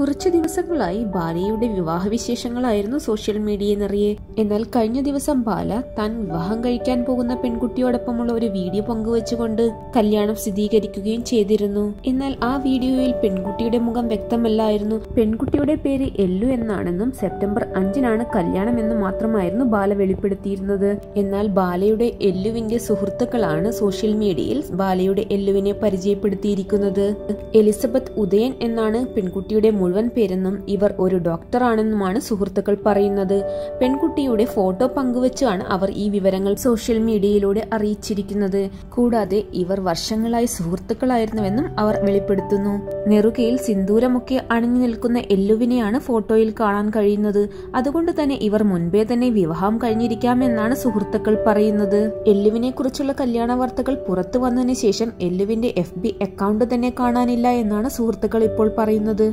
കുറച്ചു ദിവസങ്ങളായി ബാലയുടെ വിവാഹ വിശേഷങ്ങളായിരുന്നു സോഷ്യൽ മീഡിയയിൽ നിറയെ എന്നാൽ കഴിഞ്ഞ ദിവസം ബാല താൻ വിവാഹം കഴിക്കാൻ പോകുന്ന പെൺകുട്ടിയോടൊപ്പമുള്ള ഒരു വീഡിയോ പങ്കുവച്ചുകൊണ്ട് കല്യാണം സ്ഥിരീകരിക്കുകയും ചെയ്തിരുന്നു എന്നാൽ ആ വീഡിയോയിൽ പെൺകുട്ടിയുടെ മുഖം വ്യക്തമല്ലായിരുന്നു പെൺകുട്ടിയുടെ പേര് എല്ലു എന്നാണെന്നും സെപ്റ്റംബർ അഞ്ചിനാണ് കല്യാണം എന്ന് മാത്രമായിരുന്നു ബാല വെളിപ്പെടുത്തിയിരുന്നത് എന്നാൽ ബാലയുടെ എല്ലുവിന്റെ സുഹൃത്തുക്കളാണ് സോഷ്യൽ മീഡിയയിൽ ബാലയുടെ എല്ലുവിനെ പരിചയപ്പെടുത്തിയിരിക്കുന്നത് എലിസബത്ത് ഉദയൻ എന്നാണ് പെൺകുട്ടിയുടെ മുഴുവൻ പേരെന്നും ഇവർ ഒരു ഡോക്ടറാണെന്നുമാണ് സുഹൃത്തുക്കൾ പറയുന്നത് പെൺകുട്ടിയുടെ ഫോട്ടോ പങ്കുവച്ചാണ് അവർ ഈ വിവരങ്ങൾ സോഷ്യൽ മീഡിയയിലൂടെ അറിയിച്ചിരിക്കുന്നത് കൂടാതെ ഇവർ വർഷങ്ങളായി സുഹൃത്തുക്കളായിരുന്നുവെന്നും അവർ വെളിപ്പെടുത്തുന്നു നെറുകയിൽ സിന്ദൂരമൊക്കെ അണിഞ്ഞു നിൽക്കുന്ന എല്ലുവിനെയാണ് ഫോട്ടോയിൽ കാണാൻ കഴിയുന്നത് അതുകൊണ്ട് തന്നെ ഇവർ മുൻപേ തന്നെ വിവാഹം കഴിഞ്ഞിരിക്കാമെന്നാണ് സുഹൃത്തുക്കൾ പറയുന്നത് എല്ലുവിനെ കുറിച്ചുള്ള കല്യാണ വാർത്തകൾ പുറത്തു വന്നതിന് ശേഷം എല്ലുവിന്റെ എഫ് ബി അക്കൗണ്ട് തന്നെ കാണാനില്ല എന്നാണ് സുഹൃത്തുക്കൾ ഇപ്പോൾ പറയുന്നത്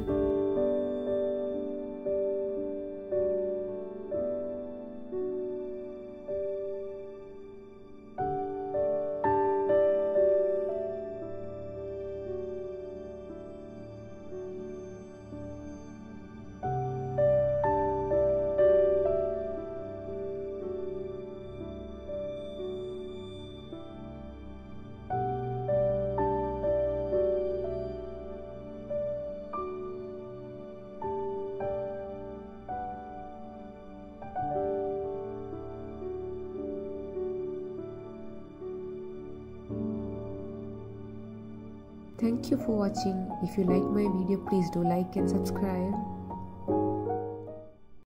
Thank you for watching. If you like my video, please do like and subscribe.